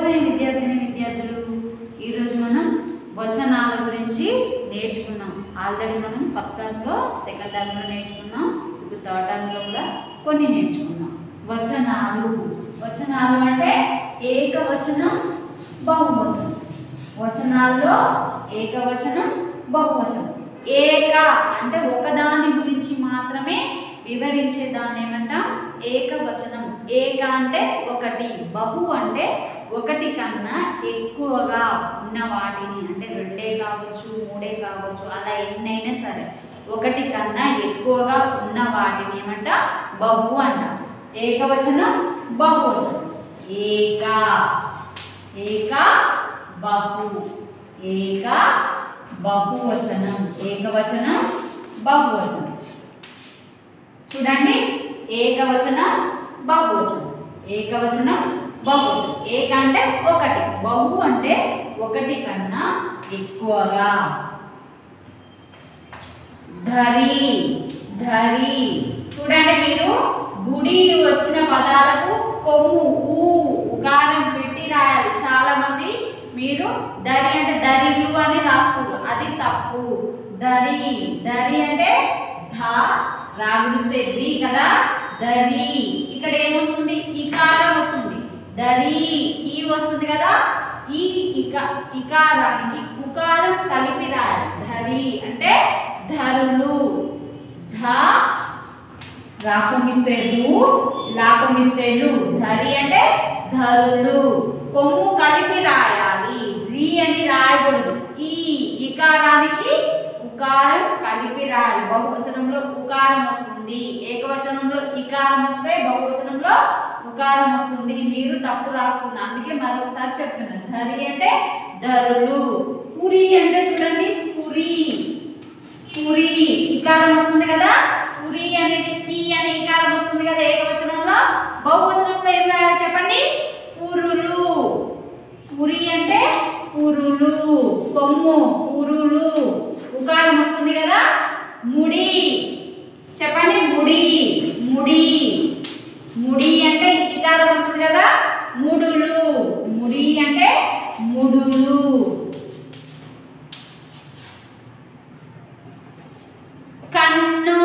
శుభోదయం విద్యార్థిని విద్యార్థులు ఈరోజు మనం వచనాల గురించి నేర్చుకున్నాం ఆల్రెడీ మనం ఫస్ట్ టర్మ్లో సెకండ్ టర్మ్లో నేర్చుకున్నాం ఇప్పుడు థర్డ్ టర్మ్లో కూడా కొన్ని నేర్చుకున్నాం వచనాలు వచనాలు అంటే ఏకవచనం బహువచనం వచనాల్లో ఏకవచనం బహువచనం ఏక అంటే ఒకదాని గురించి మాత్రమే వివరించే దాన్ని ఏమంటాం ఏకవచనం ఏక అంటే ఒకటి బహు అంటే ఒకటి కన్నా ఎక్కువగా ఉన్న వాటిని అంటే రెండే కావచ్చు మూడే కావచ్చు అలా ఎన్నైనా సరే ఒకటి కన్నా ఎక్కువగా ఉన్న వాటిని ఏమంట బహు అంట ఏకవచనం బహువచనం ఏక ఏక బహు ఏక బహువచనం ఏకవచనం బహువచనం చూడండి ఏకవచనం బహువచనం ఏకవచనం బహువచనం ఏక అంటే ఒకటి బహు అంటే ఒకటి కన్నా ఎక్కువగా ధరి ధరి చూడండి మీరు గుడి వచ్చిన పదాలకు కొమ్ము ఊ ఉకారం పెట్టి రాయాలి చాలా మంది మీరు దరి అంటే దరిలు అని రాస్తారు అది తప్పు దరి దరి అంటే ధ రాగుడిస్తే ది కదా దరి ఇక్కడ ఏమొస్తుంది ఇకారం వస్తుంది దరి ఈ వస్తుంది కదా ఈ ఇక ఇకారానికి ఉకారం కలిపి రాయాలి ధరి అంటే ధరులు ధ రాకమిస్తే రు లాకమిస్తే లు ధరి అంటే ధరులు కొమ్ము కలిపి రాయాలి రి అని రాయకూడదు ఈ ఇకారానికి ఉకారం కలిపి రాయాలి బహువచనంలో ఉకారం వస్తుంది ఏకవచనంలో ఇకారం వస్తే బహువచనంలో ఉకారం వస్తుంది మీరు తప్పు రాస్తున్నారు అందుకే మరొకసారి చెప్తున్నాను ధరి అంటే ధరులు పురి అంటే చూడండి పురి పురి ఇకారం వస్తుంది కదా పురి అనేది పి అనే ఇకారం వస్తుంది కదా ఏకవచనంలో బహువచనంలో ఏం రాయాలి చెప్పండి పురులు పురి అంటే పురులు కొమ్ము పురులు ఉకారం వస్తుంది కదా ముడి చెప్పండి ముడి ముడి ముడి అంటే ఇకారం వస్తుంది కదా ముడులు ముడి అంటే ముడులు కన్ను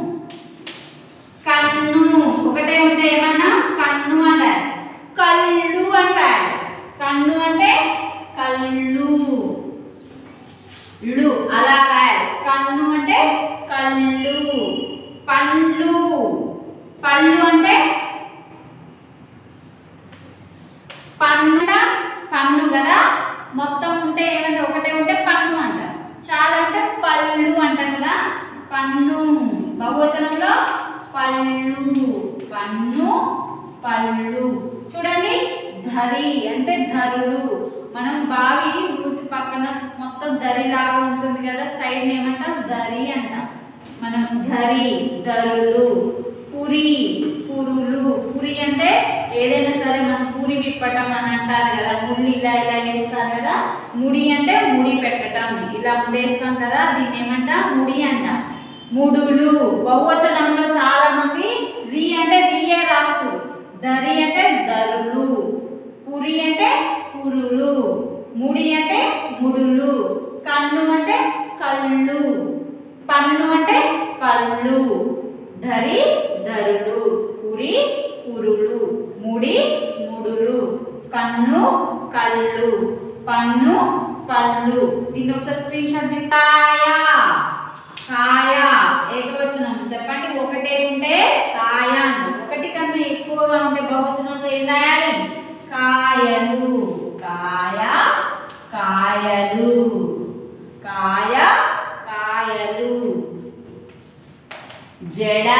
కన్ను ఒకటే ఉంటే ఏమన్నా కన్ను అంటారు కళ్ళు అంటారు కన్ను అంటే కళ్ళు లు అలా రాయాలి కన్ను అంటే కళ్ళు పండ్లు పళ్ళు అంటే పన్ను పన్ను కదా మొత్తం ఉంటే ఏమంటే ఒకటే ఉంటే పన్ను అంటారు చాలా అంటే పళ్ళు అంటాం కదా పన్ను బహువచనంలో పళ్ళు పన్ను పళ్ళు చూడండి ధరి అంటే ధరులు మనం బావి వృత్తి పక్కన మొత్తం దరి లాగా ఉంటుంది కదా సైడ్ ఏమంటాం దరి అంటాం మనం ధరి ధరులు పురి పురులు పురి అంటే ఏదైనా సరే మనం పూరి విప్పటం అని అంటారు కదా ముళ్ళు ఇలా ఇలా వేస్తారు కదా ముడి అంటే ముడి పెట్టటం ఇలా ముడేస్తాం కదా దీన్ని ఏమంటాం ముడి అంటాం ముడులు బహువచనంలో చాలా మంది రి అంటే రియే రాసు దరి అంటే దరులు పురి అంటే పురులు ముడి అంటే ముడులు కన్ను అంటే కళ్ళు పన్ను అంటే పళ్ళు ధరి ధరులు పురి పురులు ముడి ముడులు కన్ను కళ్ళు పన్ను పళ్ళు దీన్ని ఒకసారి స్క్రీన్ షాట్ తీస్తాయా కాయ ఏకవచనం చెప్పండి ఒకటే ఉంటే కాయ అంటాం. ఒకటి కన్నా ఎక్కువగా ఉంటే బహువచనంతో ఏం రాయాలి కాయలు కాయ కాయలు కాయ కాయలు జడ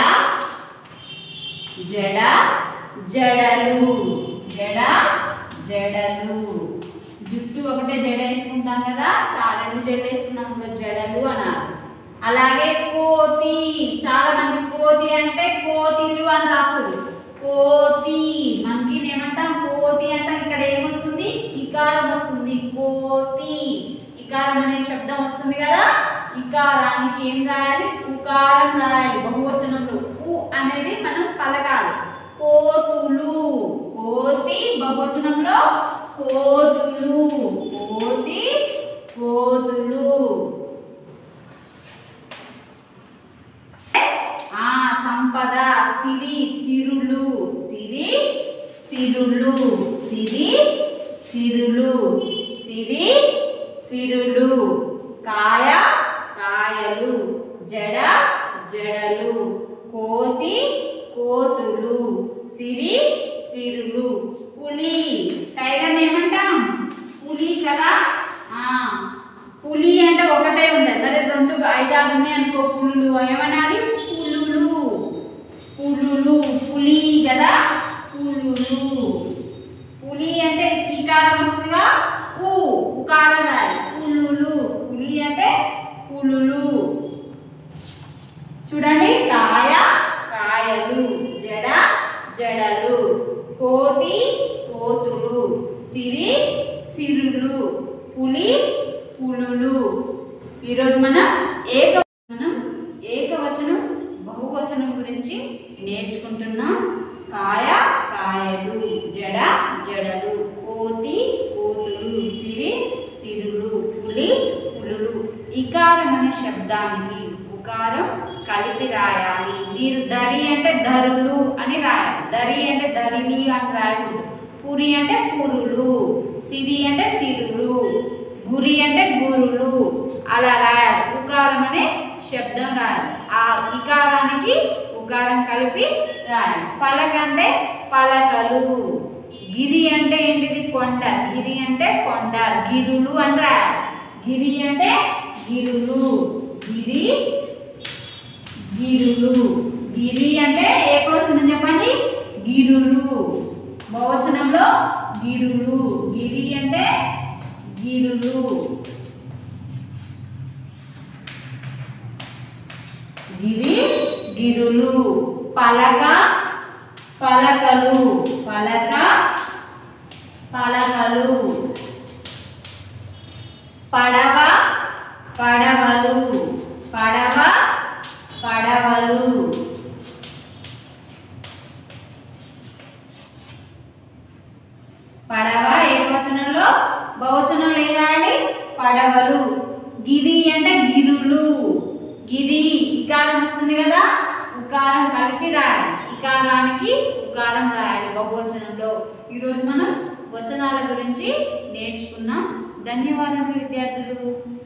జడ జడలు జడ జడలు జుట్టు ఒకటే జడ వేసుకుంటాం కదా చాలా రెండు జడ వేసుకున్నాం ఇంకో జడలు అన్నారు అలాగే కోతి చాలా మంది కోతి అంటే కోతిలు అని రాస్తారు కోతి మనకి ఏమంటాం కోతి అంటాం ఇక్కడ ఏమొస్తుంది ఇకారం వస్తుంది కోతి ఇకారం అనే శబ్దం వస్తుంది కదా ఇకారానికి ఏం రాయాలి ఉకారం రాయాలి బహువచనంలో ఉ అనేది మనం పలకాలి కోతులు కోతి బహువచనంలో కోతులు కోతి కోతులు ఆ సంపద సిరి సిరులు సిరి సిరులు సిరి సిరులు సిరి సిరులు కాయ కాయలు జడ జడలు కోతి కోతులు సిరి సిరులు పులి టైగర్ ఏమంటాం పులి కదా ఆ పులి అంటే ఒకటే ఉంటుంది అదే రెండు ఐదారు ఉన్నాయి అనుకో పులులు ఏమనాలి పులులు పులులు పులి కదా పులులు పులి అంటే ఈకారం వస్తుందిగా ఊ ఉకారం రాయాలి పులులు పులి అంటే పులులు చూడండి కాయ కాయలు జడ జడలు కోతి కోతులు సిరి సిరులు పులి పులులు ఈరోజు మనం ఏక మనం ఏకవచనం బహువచనం గురించి నేర్చుకుంటున్నాం కాయ కాయలు జడ జడలు కోతి కోతులు సిరి సిరులు పులి పులులు ఇకారం అనే శబ్దానికి ఉకారం కలిపి రాయాలి మీరు దరి అంటే ధరులు అని రాయాలి దరి అంటే ధరిని అని రాయకూడదు పురి అంటే పురులు సిరి అంటే సిరులు గురి అంటే గురులు అలా రాయాలి ఉకారం అనే శబ్దం రాయాలి ఆ ఇకారానికి ఉకారం కలిపి రాయాలి పలక అంటే పలకలు గిరి అంటే ఏంటిది కొండ గిరి అంటే కొండ గిరులు అని రాయాలి గిరి అంటే గిరులు గిరి గిరులు గిరి అంటే ఏ వచనం చెప్పండి గిరులు బహువచనంలో గిరులు గిరి అంటే గిరులు గిరి గిరులు పలక పలకలు పలక పలకలు పడవ పడవలు పడవ పడవలు పడవ ఏకవచనంలో బహువచనంలో ఏం రాయాలి పడవలు గిరి అంటే గిరులు గిరి ఇకారం వస్తుంది కదా ఉకారం కలిపి రాయాలి ఇకారానికి ఉకారం రాయాలి బహువచనంలో ఈరోజు మనం వచనాల గురించి నేర్చుకున్నాం ధన్యవాదములు విద్యార్థులు